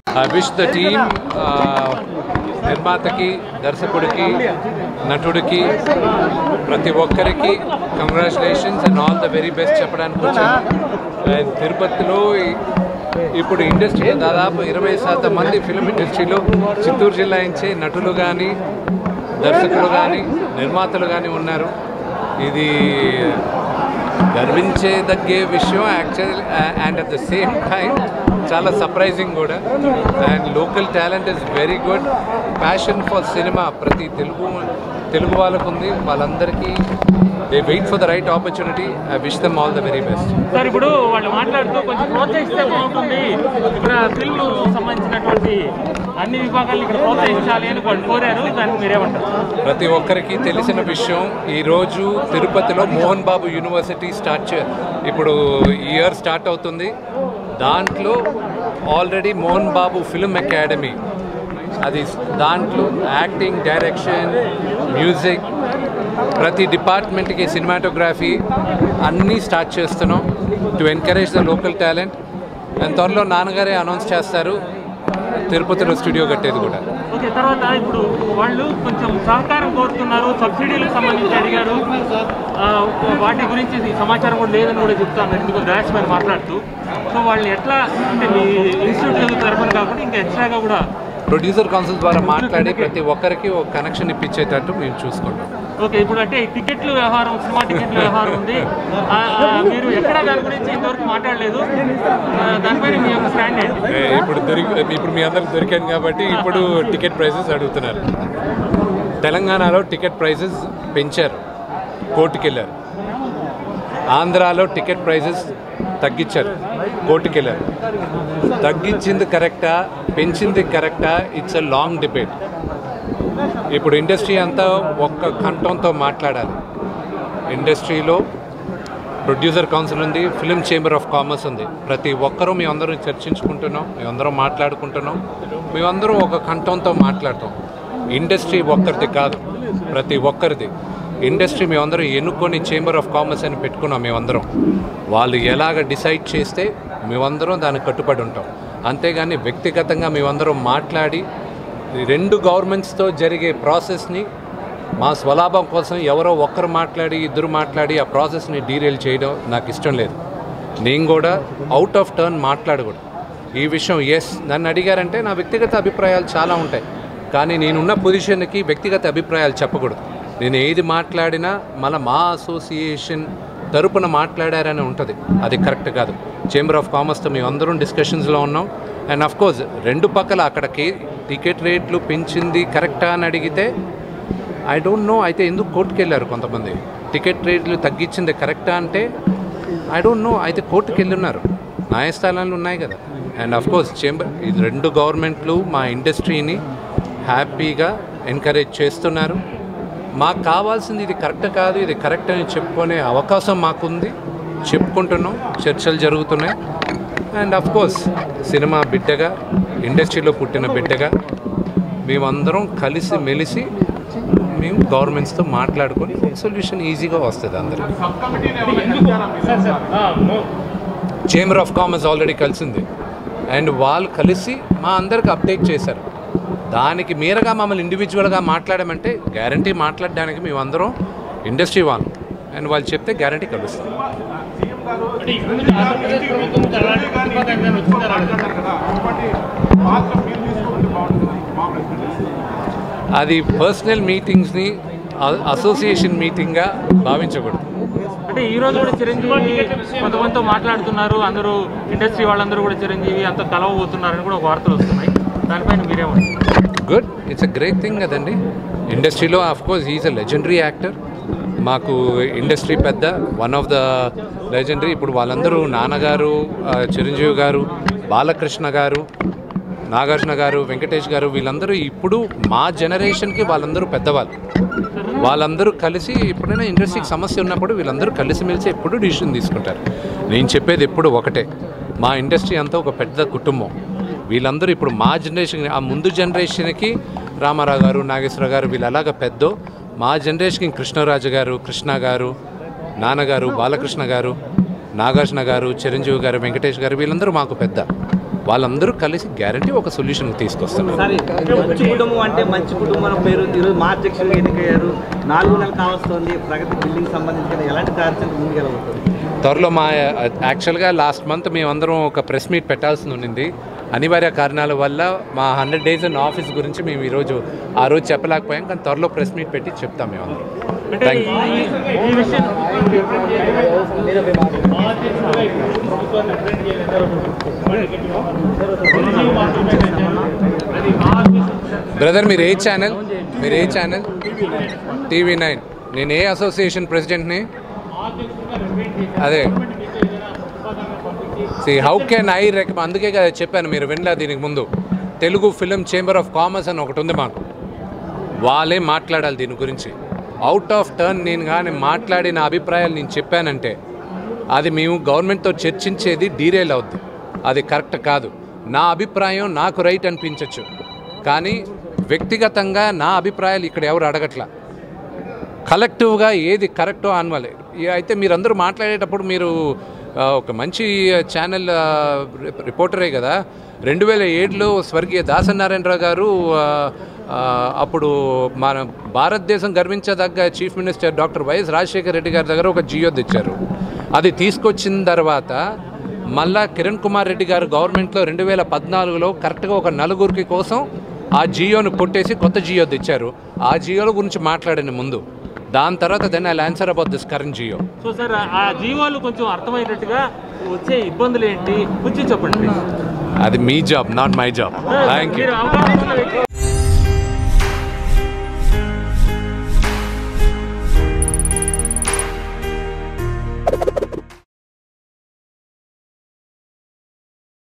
I wish the team నిర్మాతకి దర్శకుడికి నటుడికి ప్రతి ఒక్కరికి congratulations and all the very best చెప్పడానికి వచ్చాను అండ్ తిరుపతిలో ఈ- ఇప్పుడు ఇండస్ట్రీలో దాదాపు ఇరవై శాతం మంది ఫిలిం ఇండస్ట్రీలో చిత్తూరు జిల్లా నుంచే నటులు కానీ దర్శకులు కానీ నిర్మాతలు కానీ ఉన్నారు ఇది గర్వించేదగ్గే విషయం actual and at the same time చాలా సర్ప్రైజింగ్ కూడా and local talent is very good passion for cinema ప్రతి తెలుగు తెలుగు వాళ్ళకు ఉంది వాళ్ళందరికీ they wait for the right opportunity I wish them all the very best sir ఇప్పుడు వాళ్ళు మాట్లాడుతూ కొంచెం ప్రోత్సహిస్తే బాగుంటుంది ఇక్కడ ఫిల్మ్ సంబంధించినటువంటి అన్ని విభాగాలను ఇక్కడ ప్రోత్సహించాలి అని వాళ్ళు కోరారు దానికి మీరేమంటారు ప్రతి ఒక్కరికి తెలిసిన విషయం ఈరోజు తిరుపతిలో మోహన్ బాబు యూనివర్సిటీ స్టార్ట్ చే ఇప్పుడు ఈ ఇయర్ స్టార్ట్ అవుతుంది దాంట్లో already Mohan Babu film academy అది దాంట్లో యాక్టింగ్ డైరెక్షన్ మ్యూజిక్ ప్రతి డిపార్ట్మెంట్కి సినిమాటోగ్రఫీ అన్నీ స్టార్ట్ చేస్తున్నాం to encourage the local talent and త్వరలో నాన్నగారే అనౌన్స్ చేస్తారు తిరుపతిలో స్టూడియో కట్టేది కూడా ఓకే తర్వాత ఇప్పుడు వాళ్ళు కొంచెం సహకారం కోరుతున్నారు సబ్సిడీలకు సంబంధించి అడిగారు ఆ, వాటి గురించి సమాచారం కూడా లేదని కూడా చెప్తాను ఎందుకు డాష్ మీద మాట్లాడుతూ సో వాళ్ళు ఎట్లా అంటే మీ ఇన్స్టిట్యూట్ తరఫున కాకుండా ఇంకా ఎక్స్ట్రాగా కూడా ప్రొడ్యూసర్ కౌన్సిల్ ద్వారా మాట్లాడి ప్రతి ఒక్కరికి ఒక కనెక్షన్ ఇప్పించేటట్టు మేము చూసుకుంటాం ఓకే ఇప్పుడు అంటే ఈ టికెట్ల వ్యవహారం సినిమా టికెట్ల వ్యవహారం ఉంది ఆ, ఆ, మీరు ఎక్కడ దాని గురించి ఇంతవరకు మాట్లాడలేదు ఆ, దానిపైన మీ యొక్క స్టాండ్ ఏంటి ఏ, ఇప్పుడు దొరికి ఇప్పుడు మీ అందరికి దొరికాను కాబట్టి ఇప్పుడు టికెట్ ప్రైసెస్ అడుగుతున్నారు తెలంగాణలో టికెట్ ప్రైసెస్ పెంచారు కోర్టుకి వెళ్ళారు ఆంధ్రాలో టికెట్ ప్రైసెస్ తగ్గించారు కోర్టుకి వెళ్ళారు తగ్గించింది కరెక్టా పెంచింది కరెక్టా ఇట్స్ అ లాంగ్ డిబేట్ ఇప్పుడు ఇండస్ట్రీ అంతా ఒక్క కంఠంతో మాట్లాడాలి ఇండస్ట్రీలో ప్రొడ్యూసర్ కౌన్సిల్ ఉంది ఫిలిం చేంబర్ ఆఫ్ కామర్స్ ఉంది ప్రతి ఒక్కరూ మీ అందరం చర్చించుకుంటున్నాం మేమందరం మాట్లాడుకుంటున్నాం మేమందరం ఒక కంఠంతో మాట్లాడతాం ఇండస్ట్రీ ఒక్కరిది కాదు ప్రతి ఒక్కరిది ఇండస్ట్రీ మేమందరం ఎన్నుకొని చేంబర్ ఆఫ్ కామర్స్ అని పెట్టుకున్నాం మేమందరం వాళ్ళు ఎలాగ డిసైడ్ చేస్తే మేమందరం దానికి కట్టుబడి ఉంటాం అంతేగాని వ్యక్తిగతంగా మేమందరం మాట్లాడి ఈ రెండు గవర్నమెంట్స్తో జరిగే ప్రాసెస్ని మా స్వలాభం కోసం ఎవరో ఒక్కరు మాట్లాడి ఇద్దరు మాట్లాడి ఆ ప్రాసెస్ని డీరేల్ చేయడం నాకు ఇష్టం లేదు నేను కూడా అవుట్ ఆఫ్ టర్న్ మాట్లాడకూడదు ఈ విషయం ఎస్ నన్ను అడిగారంటే నా వ్యక్తిగత అభిప్రాయాలు చాలా ఉంటాయి కానీ నేనున్న పొజిషన్కి వ్యక్తిగత అభిప్రాయాలు చెప్పకూడదు నేను ఏది మాట్లాడినా మళ్ళీ మా అసోసియేషన్ తరపున మాట్లాడారని ఉంటుంది అది కరెక్ట్ కాదు చేంబర్ ఆఫ్ కామర్స్తో మేము అందరం డిస్కషన్స్లో ఉన్నాం అండ్ అఫ్ కోర్స్ రెండు పక్కల అక్కడికి టికెట్ రేట్లు పెంచింది కరెక్టా అని అడిగితే ఐ డోంట్ నో అయితే ఎందుకు కోర్టుకు వెళ్ళారు కొంతమంది టికెట్ రేట్లు తగ్గించింది కరెక్టా అంటే ఐ డోంట్ నో అయితే కోర్టుకు వెళ్ళున్నారు న్యాయస్థానాలు ఉన్నాయి కదా అండ్ అఫ్ కోర్స్ చేంబర్ ఇది రెండు గవర్నమెంట్లు మా ఇండస్ట్రీని హ్యాపీగా ఎంకరేజ్ చేస్తున్నారు మాకు కావాల్సింది ఇది కరెక్ట్ కాదు ఇది కరెక్ట్ అని చెప్పుకునే అవకాశం మాకుంది చెప్పుకుంటున్నాం చర్చలు జరుగుతున్నాయి అండ్ అఫ్ కోర్స్ సినిమా బిడ్డగా ఇండస్ట్రీలో పుట్టిన బిడ్డగా మేమందరం కలిసి మెలిసి మేము గవర్నమెంట్స్తో మాట్లాడుకొని సొల్యూషన్ ఈజీగా వస్తుంది అందరికి చేంబర్ ఆఫ్ కామర్స్ ఆల్రెడీ కలిసింది అండ్ వాళ్ళు కలిసి మా అందరికి అప్డేట్ చేశారు దానికి మీరగా మమ్మల్ని ఇండివిజువల్గా మాట్లాడమంటే గ్యారంటీ మాట్లాడడానికి మేమందరం ఇండస్ట్రీ వాళ్ళు అండ్ వాళ్ళు చెప్తే గ్యారంటీ కలుస్తాం అంటే ఈ ముందు ఆంధ్రప్రదేశ్ ప్రభుత్వం నుంచి అలాంటి ప్రతిపాదన ఏదైనా వచ్చిందా రాలేదా? అది పర్సనల్ మీటింగ్స్ని అసోసియేషన్ మీటింగ్గా భావించకూడదు అంటే ఈ రోజు కూడా చిరంజీవి కొంతమందితో మాట్లాడుతున్నారు అందరూ ఇండస్ట్రీ వాళ్ళందరూ కూడా చిరంజీవి అంత కలవబోతున్నారని కూడా ఒక వార్తలు వస్తున్నాయి దానిపైన మీరేమంటారు good it's a great thing కదండి ఇండస్ట్రీలో of course is a legendary actor మాకు ఇండస్ట్రీ పెద్ద వన్ ఆఫ్ ద లెజెండరీ ఇప్పుడు వాళ్ళందరూ నాన్నగారు ఆ, చిరంజీవి గారు బాలకృష్ణ గారు నాగార్జున గారు వెంకటేష్ గారు వీళ్ళందరూ ఇప్పుడు మా జనరేషన్కి వాళ్ళందరూ పెద్దవాళ్ళు వాళ్ళందరూ కలిసి ఎప్పుడైనా ఇండస్ట్రీకి సమస్య ఉన్నప్పుడు వీళ్ళందరూ కలిసిమెలిసి ఎప్పుడు డిసిషన్ తీసుకుంటారు నేను చెప్పేది ఎప్పుడు ఒకటే మా ఇండస్ట్రీ అంతా ఒక పెద్ద కుటుంబం వీళ్ళందరూ ఇప్పుడు మా జనరేషన్ ఆ ముందు జనరేషన్కి రామారావు గారు నాగేశ్వర గారు వీళ్ళు అలాగ పెద్దో మా జనరేషన్కి కృష్ణరాజు గారు కృష్ణ గారు నాన్నగారు బాలకృష్ణ గారు నాగార్జున గారు చిరంజీవి గారు వెంకటేష్ గారు వీళ్ళందరూ మాకు పెద్ద వాళ్ళందరూ కలిసి గ్యారంటీ ఒక సొల్యూషన్ తీసుకొస్తున్నారు సరే మంచి కుటుంబం అంటే మంచి కుటుంబం అని పేరు ఉంది. ఈరోజు మా అధ్యక్షులు ఎన్నికయ్యారు నాలుగు నెలలు కావస్తుంది ప్రగతి బిల్డింగ్ సంబంధించిన ఎలాంటి కార్యక్రమం ముందుకెళ్ళబోతుంది త్వరలో మా యాక్చువల్గా లాస్ట్ మంత్ మేమందరం ఒక ప్రెస్ మీట్ పెట్టాల్సి ఉండింది అనివార్య కారణాల వల్ల మా హండ్రెడ్ డేస్ ఇన్ ఆఫీస్ గురించి మేము ఈరోజు ఆ రోజు చెప్పలేకపోయాం కానీ త్వరలో ప్రెస్ మీట్ పెట్టి చెప్తాం మేమందరం అంటే థ్యాంక్ యూ ఈ- ఈ విషయం బ్రదర్ మీరు ఏ ఛానల్ మీరు ఏ ఛానల్ టీవీ నైన్ నేను ఏ అసోసియేషన్ ప్రెసిడెంట్ని అదే see how can I recommend అందుకే కదా చెప్పాను మీరు వినలే దీనికి ముందు Telugu film chamber of commerce అని ఒకటి ఉంది మాకు వాళ్ళే మాట్లాడాలి దీని గురించి అవుట్ ఆఫ్ టర్న్ నేను కానీ మాట్లాడిన అభిప్రాయాలు నేను చెప్పానంటే అది మేము గవర్నమెంట్తో చర్చించేది డీరేల్ అవుద్ది అది కరెక్ట్ కాదు నా అభిప్రాయం నాకు రైట్ అనిపించవచ్చు కానీ వ్యక్తిగతంగా నా అభిప్రాయాలు ఇక్కడ ఎవరు అడగట్లా కలెక్టివ్గా ఏది కరెక్టో అన్వాలి అయితే మీరందరూ మాట్లాడేటప్పుడు మీరు ఆ, ఒక మంచి ఛానల్ ఆ, రి- రిపోర్టరే కదా రెండు వేల ఏడులో స్వర్గీయ దాసనారాయణరావు గారు ఆ, ఆ, అప్పుడు మన భారతదేశం గర్వించదగ్గ chief minister doctor YS Rajasekhara Reddy గారి దగ్గర ఒక జియో తెచ్చారు అది తీసుకొచ్చిన తర్వాత మళ్ళా కిరణ్ కుమార్ రెడ్డి గారు గవర్నమెంట్లో రెండు వేల పద్నాలుగులో కరెక్ట్గా ఒక నలుగురికి కోసం ఆ జియోను కొట్టేసి కొత్త జియో తెచ్చారు ఆ జియోల గురించి మాట్లాడిన ముందు దాని తర్వాత then I answer about this current GO so sir ఆ జీవాలు కొంచెం అర్థమయ్యేటట్టుగా వచ్చే ఇబ్బందులు ఏంటి కొంచెం చెప్పండి please. అది మీ job not my job thank you మీరు అవగాహన ఉన్న వ్యక్తి.